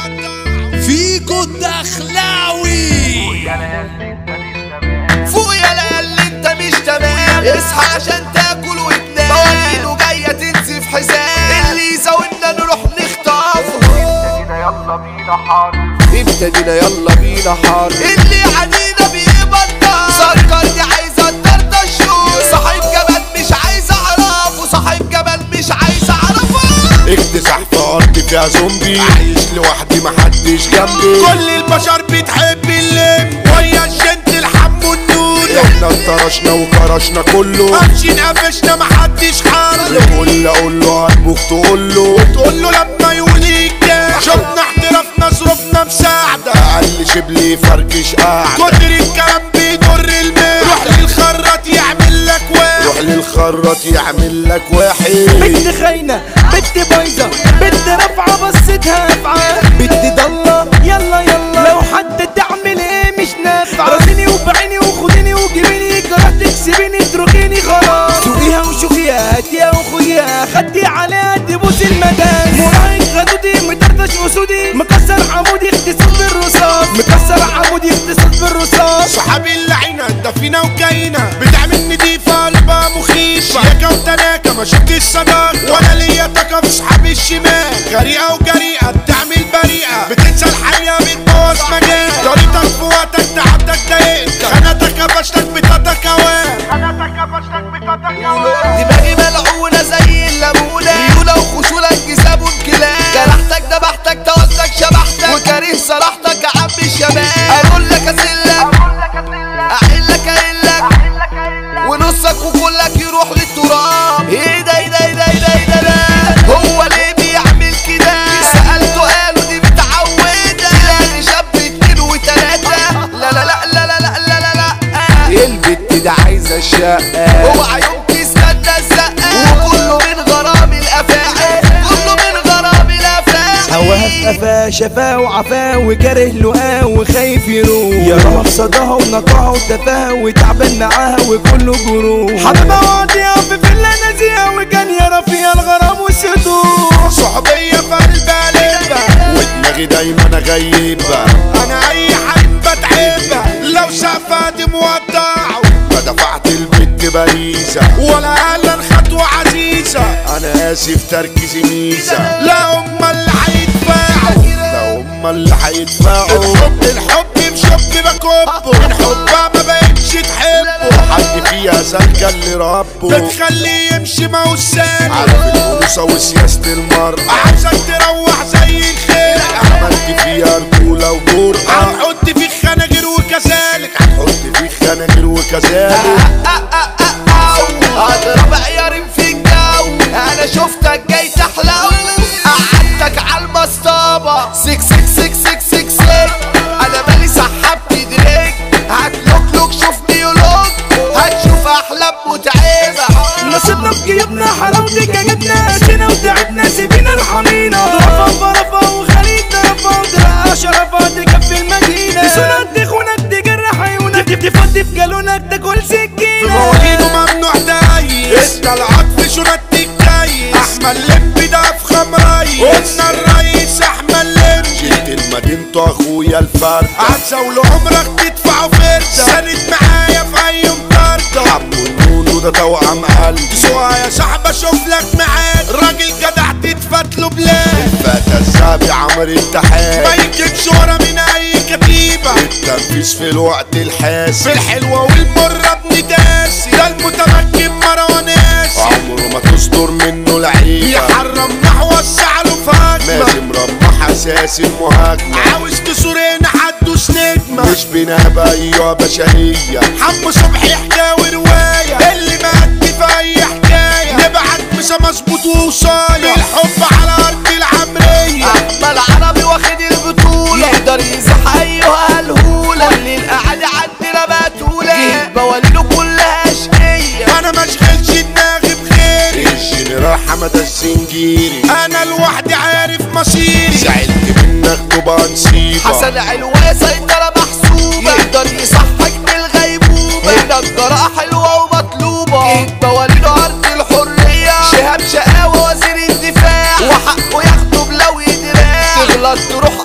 فيكو الدخلاوي فوق يا ليالي انت مش تمام اصحى عشان تاكل وتنام مواليده جايه تنزف حزام اللي يزاولنا نروح نخطفه يلا بينا حرب ابتدينا يلا بينا حرب اللي عدينا بيبطل سكر دي عايزه تطرطشه صاحب جبل مش عايز اعرفه صاحب جبل مش عايز اعرفه اكتسح في ارض فيها زومبي عايش لوحدي محدش جنبي كل البشر بتحب اللم ويا الجنت الحم والنور احنا انطرشنا وكرشنا كله امشي قفشنا محدش حارب كل اقول له هتبوك تقول له تقول له لما يوليك شفنا احترافنا ظروفنا مساعدة اقل شبلي فركش قاعدة كتر الكلام بيضر الماء روح للخراط يعمل لك واحد روح للخراط يعمل لك واحد بنت خاينة بنت بايظة بنت رافعة بصتها افعى بنت ضلة يلا يلا لو حد تعمل ايه مش نافعة راسيني وبعيني وخديني وجيبيني كره تكسبيني اتركيني خلاص سوقيها وشوفيها هاتيها وخديها خدي عليها تبوس المدام مراهق غدودي مطرطش وسودي مكسر عمودي اختصاص بالرصاص مكسر عمودي اختصاص بالرصاص صحابي اللعينة انت فينا وجاينا بتعمل نضيفة قلبها مخيف شياكة وتناكة ما شفتش صداقة وانا ليا طاقة في صحابي الشمال غريقة وجريئة بتعمل بريئة بتنسى الحياة بتبوظ مجال طريقتك في وقتك تعبتك ضايقتك خانتك قفشتك بتاتك اوان خناتك قفشتك بتاتك اوان دماغي ملعونة زي الليمونة ريولة وخشولة انكساب وانكلاب جرحتك دبحتك توزك شبحتك وكاره صلاحتك يا عم الشباب اقول لك اسلك اقول لك اسلك احلك اقلك احل لك اقل ونصك وكلك يروح للتراب ايه ده ايه ده ايه ده ايه ده ايه ده ده هو ليه بيعمل كده سألته قالوا دي متعودة تلاقي شاب اتنين وتلاتة لا لا لا لا لا لا لا لا لا البت ده عايزة الشقة هو عيون تستنى الزقة وكله من غرام الافاعي كله من غرام الافاعي هواها في قفاه شفاه وعفاه وكاره لقاه وخايف يروح يا رب صداها ونقاها وتفاها وتعبان معاها وكله جروح حبيبها واطية في فيلا نازية وكان يرى فيها الغرام والسطوح صحوبية في قلبها لبة ودماغي دايما غيبة انا اي حد بتعبها لو سقفها مودعه ما دفعت البت باريزة ولا اهلا خطوة عزيزة انا اسف تركيزي ميزة لا هم اللي هيدفعوا لا هم اللي هيدفعوا الحب الحب بشب بكبه من حبها ما بقتش تحبه حد فيها سلكة اللي ربه بتخليه يمشي موساني عارف الانوثة وسياسة المرأة عاوزك تروح زي الخير عملت فيها رجولة وجرأة هنحط فيك خناجر وكذلك هنحط فيك خناجر وكذلك اضرب عيار في الجو انا شفتك جاي تحلو قعدتك على المصطبة سك سك سك سك سك سك انا مالي سحبت دريك هتلوك شوف نيولوج هتشوف احلام متعبة نصيبنا في جيوبنا حلاوتك جبنا قسينا وتعبنا سيبينا الحمينا ضعفة وفرفة وخليج طرفة وترقى شرفة تكفي المدينة تسونك تخونك تجرح عيونك تفضي في جالونك تاكل في سكينة مواعيده ممنوع دايس انت العطف شنط الكيس احمد لمبي ده في خمرايس قلنا الرئيس احمد لمبي جيت المدينة اخويا الفرد عزة ولعمرك تدفعوا فردة سند معايا في اي مطاردة عمو النونو ده توأم قلبي سوا يا صاحبي اشوف لك ميعاد راجل جدع تتفت له بلاد الفتى السابع عمر التحاد ما يجيبش ورا من اي كتيبة التنفيذ في الوقت الحاسم في الحلوة والمرة ابن داسي ده المتمكن مروان ياسي عمره ما تصدر منه لعيبة يحرم نحو وسع له فاجمة لازم رمح اساسي المهاجمة عاوز تسورين حدوس نجمة مش بنابة ايوه بشرية حمو صبحي حكاوي رواية اللي مات في اي حكاية نبعت مسا مظبوط وصاية الحب على ارض العمرية احمد عربي واخد البطولة يقدر يزح ايها الهولة كل القعدة عندنا بتولة بوالينه كلها اشقية انا مشغلش دماغي بخيري الجنرال حمد السنجيري انا لوحدي عارف مصيري زعلت منك تبقى نسيبة حسن علوية سيطرة محسوبة يقدر يصحك من الغيبوبة هنا الجراءة حلوة ومطلوبة بوالينه ارض الحرية شهاب شقاوة وزير الدفاع وحقه يخطب لو يدراع تغلط تروح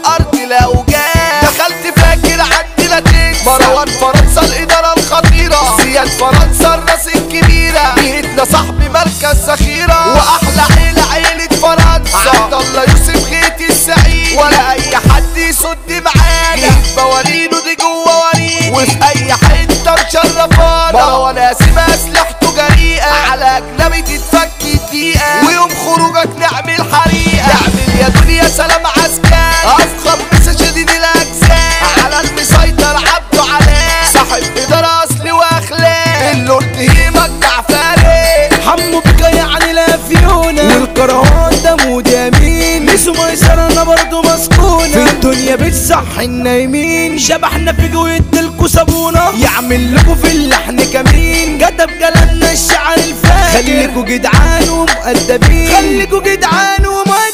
الاوجاع دخلت فاكر عندي لا تنسى مروان فرنسا الاداره الخطيره زياد فرنسا الراس الكبيره بيتنا صاحبي مركز ذخيره واحلى عيله عيله فرنسا عبد الله يوسف غيتي السعيد ولا اي حد يسد معانا جيب بوالينه دي جوه وريد وفي اي حته مشرفانا مروان قاسم اسلحته جريئه على اجنبي تتفك دقيقه ويوم خروجك نعمل حريقه نعمل يا دنيا سلام عسكري افخم مسا شديد الاجزاء على المسيطر عبده علاء صاحب اداره اصلي واخلاق اللورد هيمك جعفري حمو بك يعني لا فيونا والكرهان ده مود يمين ميسو ميسر انا برضو مسكونة في الدنيا بتصح النايمين شبحنا في ويدلكوا صابونة يعمل لكوا في اللحن كمين كتب كلامنا الشعر الفاجر خليكوا جدعان ومؤدبين خليكوا جدعان ومؤدبين